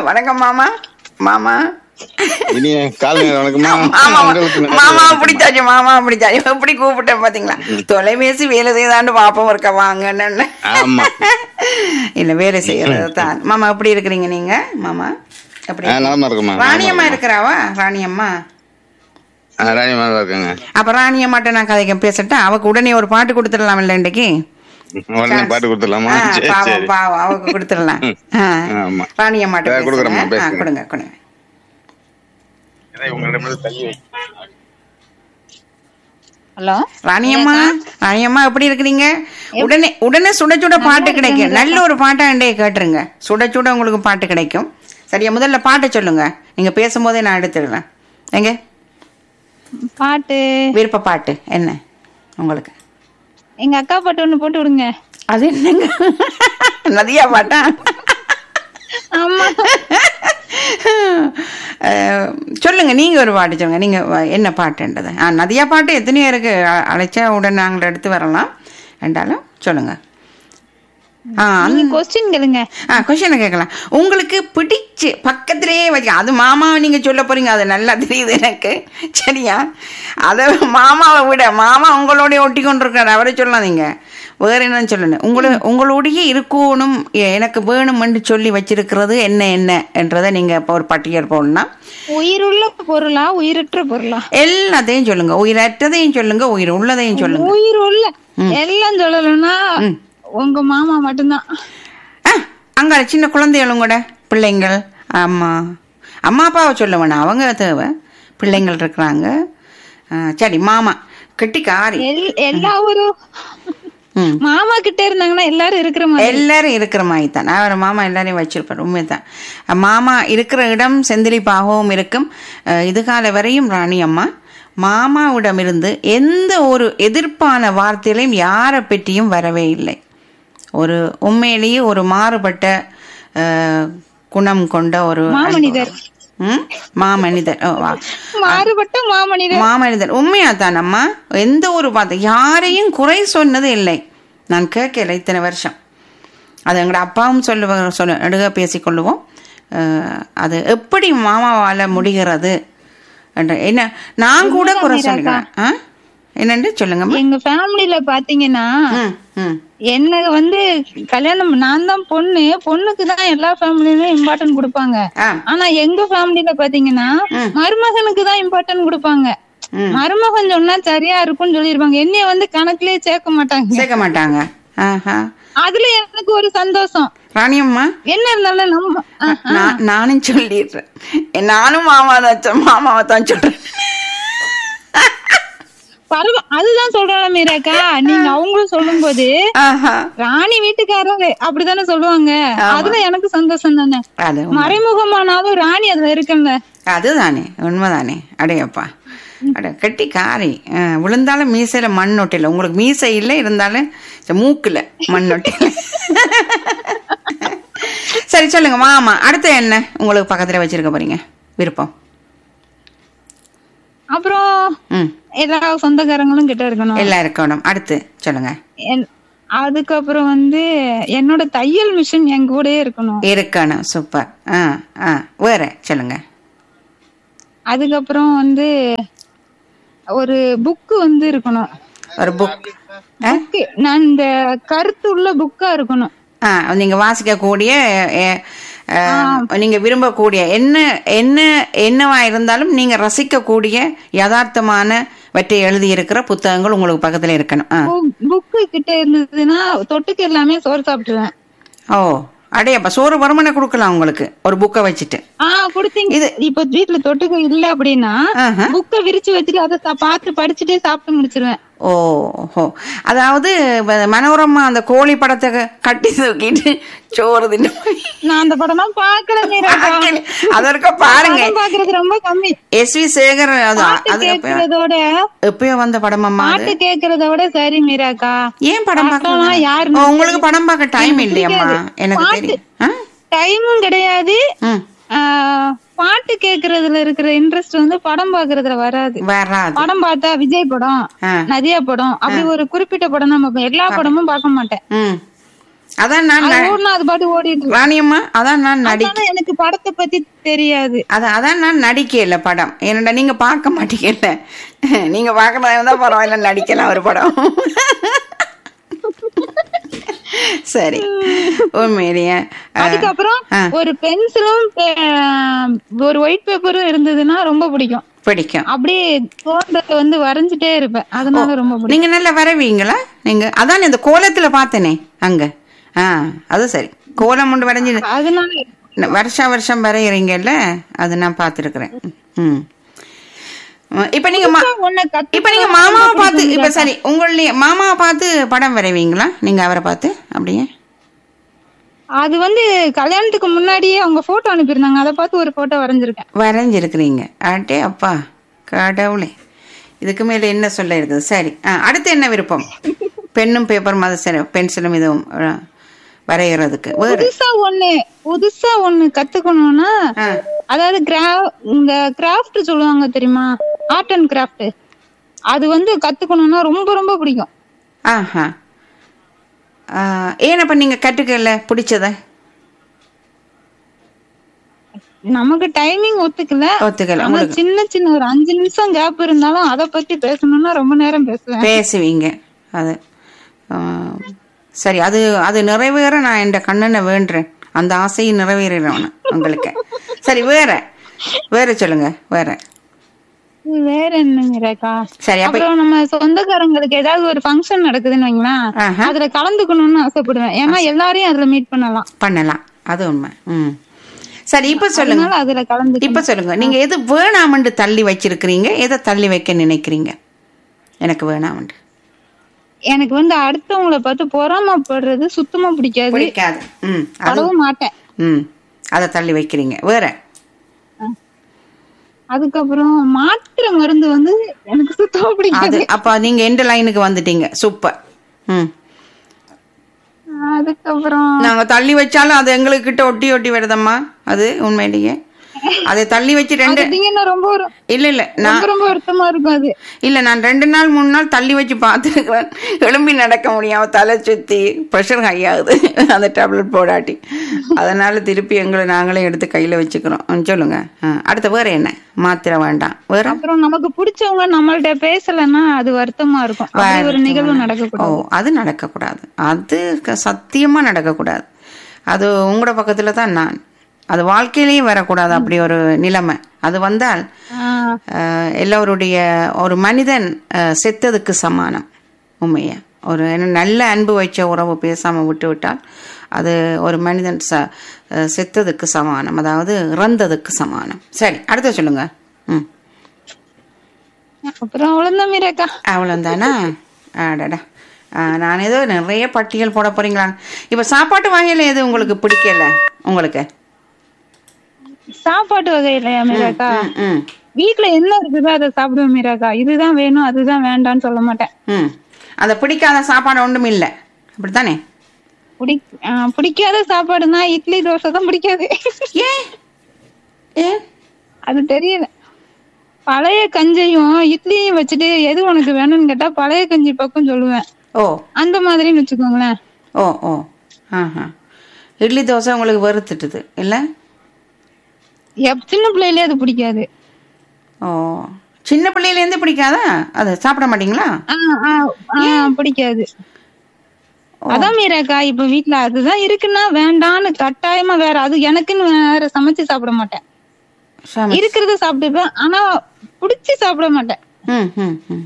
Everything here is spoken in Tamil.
வணக்கம் மாமா மாமா இனிய காலை நேரம் வணக்கம்மா மாமா உங்களுக்கு நல்ல மாமா வணக்கம். பிடிச்சாச்சு மாமா பிடிச்சாச்சு எப்படி கூப்பிட்டேன் பாத்தீங்களா தொலைபேசி வேலை செய்தாண்டு பாப்போம் இருக்க வாங்கன்னு ஆமா இல்ல வேலை செய்யறது தான் மாமா எப்படி இருக்கிறீங்க நீங்க மாமா எப்படி ஆ, நலமா இருக்குமா ராணியம்மா இருக்கிறாவா ராணியம்மா ராணியம்மா தான் இருக்குங்க அப்ப ராணியம்மாட்ட நான் கதைக்க பேசட்டா அவக்கு உடனே ஒரு பாட்டு கொடுத்துடலாம் இல்ல இன்றைக்கு உடனே பாட்டு கொடுத்துடலாமா ஆ, சரி பாவம் சரி பாவம் அவக்கு கொடுத்துடலாம் ஆ. ஆமா. ராணியம்மாட்ட சரி, கொடுக்குறேம்மா, பேசுங்க. ஆ, பேசுங்க. கொடுங்க கொடுங்க உங்களிடமிருந்து தள்ளி வை. ஹலோ ராணியம்மா ராணியம்மா எப்படி இருக்கிறீங்க உடனே உடனே சுட சுட பாட்டு கிடைக்கும் நல்ல ஒரு பாட்டா என்டைய கேட்டுருங்க சுட சுட உங்களுக்கு பாட்டு கிடைக்கும் சரியா முதல்ல பாட்டை சொல்லுங்க நீங்க பேசும்போதே நான் எடுத்துடுறேன் எங்க பாட்டு விருப்ப பாட்டு என்ன உங்களுக்கு எங்க அக்கா பாட்டு ஒண்ணு போட்டு விடுங்க அது என்னங்க நதியா பாட்டா ஆமா அஹ், சொல்லுங்க நீங்க ஒரு பாட்டு சொல்லுங்க நீங்க வ- என்ன பாட்டுன்றது ஆ நதியா பாட்டு எத்தனையோ இருக்கு அ- அழைச்சா உடனே நாங்கள் எடுத்து வரலாம் ரெண்டாலும் சொல்லுங்க ஆ அந்த நீங்க கொஸ்டின் கேளுங்க ஆ கொஷனை கேட்கலாம் உங்களுக்கு பிடிச்சு பக்கத்திலேயே வச்சு அது மாமாவை நீங்க சொல்ல போறீங்க அது நல்லா தெரியுது எனக்கு சரியா அதை மாமாவை விட மாமா உங்களோடய ஒட்டி கொண்டிருக்காரு அவரை சொல்லாதீங்க வேற என்னன்னு சொல்லணும் உங்களை உங்களோடயே இருக்கணும் எ- எனக்கு வேணும்னு சொல்லி வச்சிருக்கிறது என்ன என்ன என்றதை நீங்க இப்போ ஒரு பட்டியல் போடணும் உயிருள்ள பொருளா உயிரற்ற பொருளா எல்லாத்தையும் சொல்லுங்க உயிரற்றதையும் சொல்லுங்க உயிர் உள்ளதையும் சொல்லுங்க உயிர் உள்ள எல்லாம் சொல்லலைன்னா உங்க மாமா மட்டும்தான் ஆ அங்க சின்ன குழந்தைகளும் கூட பிள்ளைங்கள் ஆமா அம்மா அப்பாவை சொல்ல வேணாம் அவங்க தேவை பிள்ளைங்கள் இருக்கிறாங்க ஆ, சரி மாமா கெட்டிக்காரி எல்- எல்லா ஒரு ம். மாமா கிட்ட இருந்தாங்கன்னா எல்லாரும் இருக்கிற மாதிரி எல்லாரும் இருக்கிற மாதிரி தான் அவர் மாமா எல்லாரையும் வச்சிருப்பார் உண்மைதான் மாமா இருக்கிற இடம் செந்திலிப்பாகவும் இருக்கும் அஹ், இதுகால வரையும் ராணி அம்மா மாமாவிடமிருந்து எந்த ஒரு எதிர்ப்பான வார்த்தையிலையும் யாரை பற்றியும் வரவே இல்லை ஒரு உண்மையிலேயே ஒரு மாறுபட்ட அஹ், குணம் கொண்ட ஒரு மாமனிதர். ம்? மாமனிதர் ஓ, வா. மாறுபட்ட மாமனிதர் மாமனிதர் உண்மையா தானம்மா எந்த ஒரு வார்த்தை யாரையும் குறை சொன்னது இல்லை நான் கேட்கல இத்தனை வருஷம் அது எங்களோட அப்பாவும் சொல்லுவாங்க சொல்ல நடுக பேசிக்கொள்ளுவோம் அஹ், அது எப்படி மாமாவால முடிகிறது என்ற என்ன நான் கூட குறை சொல்லுகிறேன் ஆ என்னண்டு சொல்லுங்கம்மா எங்க ஃபேமிலில பாத்தீங்கன்னா ம் ம் என்ன வந்து கல்யாணம் நான் தான் பொண்ணு பொண்ணுக்கு தான் எல்லா ஃபேமிலிலும் இம்பார்ட்டன்ட் கொடுப்பாங்க ஆ ஆனா எங்க ஃபேமிலில பாத்தீங்கன்னா மருமகனுக்கு தான் இம்பார்ட்டன்ட் கொடுப்பாங்க ம். மருமகன் சொன்னா சரியா இருக்கும்னு சொல்லிருப்பாங்க என்னைய வந்து கணக்குலயே சேர்க்க மாட்டாங்க சேர்க்க மாட்டாங்க ஆஹா அதுல எனக்கு ஒரு சந்தோஷம் ராணியம்மா என்ன இருந்தாலும் நம்ம ஆ, நான் நானும் சொல்லிடுறேன் நானும் மாமா தான் மாமாவை தான் சொல்றேன் பரவ அதுதான் சொல்றேன் மீராக்கா நீங்க அவங்களும் சொல்லும் போது ஆஹா ராணி வீட்டுக்காரரு அப்படித்தானே சொல்லுவாங்க அதுல எனக்கு சந்தோஷம் தானே அது மறைமுகமானாலும் ராணி அதுல இருக்குல்ல அதுதானே உண்மைதானே அடையப்பா அட கெட்டி காரி ஆ, விழுந்தாலும் மீசையில மண் ஒட்டில உங்களுக்கு மீசை இல்லை இருந்தாலும் இந்த மூக்குல மண் ஒட்டில சரி சொல்லுங்க மாமா அடுத்து என்ன உங்களுக்கு பக்கத்துல வச்சிருக்க போறீங்க விருப்பம் அப்புறம் ம் எல்லா சொந்தக்காரங்களும் கிட்ட இருக்கணும் எல்லாம் இருக்கணும் அடுத்து சொல்லுங்க என்- அதுக்கப்புறம் வந்து என்னோட தையல் மிஷின் என் கூடயே இருக்கணும் இருக்கணும் சூப்பர் ஆ ஆ வேற சொல்லுங்க அதுக்கப்புறம் வந்து ஒரு புக்கு வந்து இருக்கணும் ஒரு புக் புக்கு நான் இந்த கருத்து உள்ள புக்கா இருக்கணும் ஆ நீங்க வாசிக்கக்கூடிய எ, அ, நீங்க விரும்பக்கூடிய என்ன என்ன என்னவா இருந்தாலும் நீங்க ரசிக்கக்கூடிய யதார்த்தமான வற்றை எழுதி இருக்கிற புத்தகங்கள் உங்களுக்கு பக்கத்துல இருக்கணும் ஆ. புக்கு கிட்ட இருந்ததுன்னா தொட்டுக்கு எல்லாமே சோறு சாப்பிட்டுருவேன் ஓ அடையப்பா சோறு வருமானம் கொடுக்கலாம் உங்களுக்கு ஒரு புக்கை வச்சுட்டு ஆஹ் கொடுத்தீங்க இது- இப்ப வீட்டுல தொட்டுக்க இல்ல அப்படின்னா ஆஹா. புக்க விரிச்சு வச்சுட்டு அதை சா- பார்த்து படிச்சுட்டே சாப்பிட்டு முடிச்சிருவேன் ஓஹோ அதாவது வ- மனோரமா அந்த கோழி படத்தை க- கட்டி தூக்கிட்டு சோறு தின்னு நான் அந்த படம்லாம் பாக்கல மீராக்கா. அதற்க பாருங்க படம் பாக்குறது ரொம்ப கம்மி எஸ் வி சேகர் அது பாட்டு அது எப்பயோ- கேக்குறதோட எப்பயோ வந்த படமம்மா அது பாட்டு கேக்குறத விட சரி மீராக்கா ஏன் படம் படம்லாம் பார்க்க யாரு ஓ, உங்களுக்கு படம் பார்க்க டைம் எனக்கு இல்லையம்மா பிடிக்காது. எனக்கு பாட்டு. தெரியும் ஆ? டைமும் கிடையாது ம் ஆஹ், பாட்டு கேக்குறதுல இருக்கிற இன்ட்ரெஸ்ட் வந்து படம் பாக்குறதுல வராது வராது படம் பார்த்தா விஜய் படம் ஆ. நதியா படம் அப்படி ஒரு குறிப்பிட்ட படம் தான் பார்ப்பேன் எல்லா படமும் பார்க்க மாட்டேன் ம் அதான் நான் அது ந- ஓடுனா அது பாட்டு ஓடிட்டு இருக்கு. ராணியம்மா அதான் நான் நடி அதனால எனக்கு படத்தை பத்தி தெரியாது அதான் அதான் நான் நடிக்கல படம் என்னடா நீங்க பார்க்க மாட்டீங்கல்ல நீங்க பார்க்கறதா இருந்தா பரவாயில்ல நடிக்கலாம் ஒரு படம் சரி உண்மையிலேயே அஹ், அதுக்கப்புறம் ஆ. ஒரு பென்சிலும் ஒரு ஒயிட் பேப்பரும் இருந்ததுன்னா ரொம்ப பிடிக்கும் பிடிக்கும் அப்படியே தோன்றத வந்து வரைஞ்சிட்டே இருப்பேன் அதனால ரொம்ப பிடிக்கும் நீங்க நல்லா வரைவீங்களா நீங்க அதான் இந்த கோலத்துல பார்த்தனே அங்க ஆ அது சரி கோலம் ஒன்று வரைஞ்சி அதனால வருஷா வருஷம் வரைகிறீங்கல்ல அது நான் பார்த்துருக்குறேன் ம் இப்ப நீங்க மா- ஒண்ணு கத்து இப்ப நீங்க மாமாவை பார்த்து இப்ப சரி உங்களுடைய மாமாவை பார்த்து படம் வரைவீங்களா நீங்க அவரை பார்த்து அப்படியே அது வந்து கல்யாணத்துக்கு முன்னாடியே அவங்க போட்டோ அனுப்பியிருந்தாங்க அதை பார்த்து ஒரு போட்டோ வரைஞ்சிருக்கேன் வரைஞ்சிருக்கிறீங்க அட்டே அப்பா கடவுளே இதுக்கு மேல என்ன சொல்ல இருக்குது சரி ஆ, அடுத்து என்ன விருப்பம் பெண்ணும் பேப்பர் மத பென்சிலும் இதுவும் ஆ, வரைகிறதுக்கு வேறு புதுசா ஒண்ணு புதுசா ஒண்ணு கத்துக்கணும்னா ஆ. அதாவது கிரா இந்த கிராஃப்ட் சொல்லுவாங்க தெரியுமா ஆர்ட் அண்ட் கிராஃப்ட் அது வந்து கத்துக்கணும்னா ரொம்ப ரொம்ப பிடிக்கும் ஆஹா ஆ, ஏன் அப்ப நீங்க கற்றுக்கல பிடிச்சத நமக்கு டைமிங் ஒத்துக்கல ஒத்துக்கல ஆனா உங்களுக்கு சின்ன சின்ன ஒரு அஞ்சு நிமிஷம் கேப் இருந்தாலும் அத பத்தி பேசணும்னா ரொம்ப நேரம் பேசுவேன் பேசுவீங்க அது ஆ, சரி அது அது நிறைவேற நான் என் கண்ணனை வேண்டுறேன் அந்த ஆசையை நிறைவேறணும் உங்களுக்கு சரி வேற வேற சொல்லுங்க வேற வேற என்னங்க ரேகா சரி அப்ப அப்புறம் நம்ம சொந்தக்காரங்களுக்கு ஏதாவது ஒரு ஃபங்க்ஷன் நடக்குதுன்னு வைங்களேன் ஆஹா. அதுல கலந்துக்கணும்னு ஆசைப்படுவேன் ஏன்னா எல்லாரையும் அதுல மீட் பண்ணலாம் பண்ணலாம் அது உண்மை ம் சரி இப்ப சொல்லுங்க அதனால அதுல கலந்து இப்ப சொல்லுங்க நீங்க எது வேணாமண்டு தள்ளி வச்சிருக்கிறீங்க எதை தள்ளி வைக்க நினைக்கிறீங்க எனக்கு வேணாமண்டு எனக்கு வந்து அடுத்தவங்கள பார்த்து பொறாமப்படுறது சுத்தமா பிடிக்காது பிடிக்காது ம் அது படவும் மாட்டேன் ம் அதை தள்ளி வைக்கிறீங்க வேற அதுக்கப்புறம் மாத்திரை மருந்து வந்து எனக்கு சுத்தமா அது பிடிக்காது அப்ப நீங்க எந்த லைனுக்கு வந்துட்டீங்க சூப்பர் ம் அதுக்கப்புறம் நாங்க தள்ளி வச்சாலும் அது எங்களுக்கு கிட்ட ஒட்டி ஒட்டி வருதம்மா அது உண்மையிலேயே அதை தள்ளி வச்சு ரெண்டு பாத்தீங்கன்னா ரொம்ப ஒரு இல்ல இல்ல நான் ரொம்ப ரொம்ப வருத்தமா இருக்கும் அது இல்ல நான் ரெண்டு நாள் மூணு நாள் தள்ளி வச்சு பார்த்துருக்கிறேன் எழும்பி நடக்க முடியாம தலை சுத்தி ப்ரெஷர் ஹை ஆகுது அந்த டேப்லெட் போடாட்டி அதனால திருப்பி எங்களை நாங்களே எடுத்து கையில வச்சுக்கிறோம் ம், சொல்லுங்க ஆ, அடுத்த வேற என்ன மாத்திரை வேண்டாம் வேற அப்புறம் நமக்கு பிடிச்சவங்க நம்மள்ட்ட பேசலன்னா அது வருத்தமா இருக்கும் அப்படி ஒரு நிகழ்வு நடக்க ஓ அது நடக்கக்கூடாது அது க- சத்தியமா நடக்கக்கூடாது அது உங்களோட பக்கத்துல தான் நான் அது வாழ்க்கையிலேயே வரக்கூடாது அப்படி ஒரு நிலைமை அது வந்தால் ஆஹ் அஹ், எல்லோருடைய ஒரு மனிதன் அஹ், செத்ததுக்கு சமானம் உண்மையா ஒரு என்ன நல்ல அன்பு வச்ச உறவு பேசாம விட்டு விட்டால் அது ஒரு மனிதன் ச அஹ், செத்ததுக்கு சமானம் அதாவது இறந்ததுக்கு சமானம் சரி அடுத்து சொல்லுங்க ம் அப்புறம் அவ்வளவுதான் மீராக்கா அவ்வளோதானா ஆடடா ஆ, நான் ஏதோ நிறைய பட்டியல் போட போறீங்களா இப்போ சாப்பாட்டு வகையில எது உங்களுக்கு பிடிக்கல உங்களுக்கு சாப்பாட்டு வகையிலயா மீராக்கா ம், ம் வீட்ல என்ன இருக்குதோ அதை சாப்பிடுவேன் மீராக்கா இதுதான் வேணும் அதுதான் வேண்டாம்னு சொல்ல மாட்டேன் ம் அந்த பிடிக்காத சாப்பாடு ஒன்றும் இல்லை அப்படித்தானே பிடி ஆஹ் பிடிக்காத சாப்பாடுனா இட்லி தோசை தான் பிடிக்காது ஏன் ஏன் அது தெரியல பழைய கஞ்சையும் இட்லியும் வச்சுட்டு எது உனக்கு வேணும்னு கேட்டா பழைய கஞ்சி பக்கம் சொல்லுவேன் ஓ அந்த மாதிரின்னு வச்சுக்கோங்களேன் ஓ ஓ ஆஹா இட்லி தோசை உங்களுக்கு வறுத்துட்டுது இல்லை எப் சின்ன பிள்ளையிலே அது பிடிக்காது ஓ சின்ன பிள்ளையிலேருந்து பிடிக்காதா அதை சாப்பிட மாட்டீங்களா ஆஹ் ஆஹ் ஆஹ் பிடிக்காது அதான் மீராக்கா இப்ப வீட்ல அதுதான் இருக்குன்னா வேண்டான்னு கட்டாயமா வேற அது எனக்குன்னு வேற சமைச்சு சாப்பிட மாட்டேன் சாமி இருக்கிறத சாப்பிட்டுப்பேன் ஆனா புடிச்சு சாப்பிட மாட்டேன் ம் ம் ம்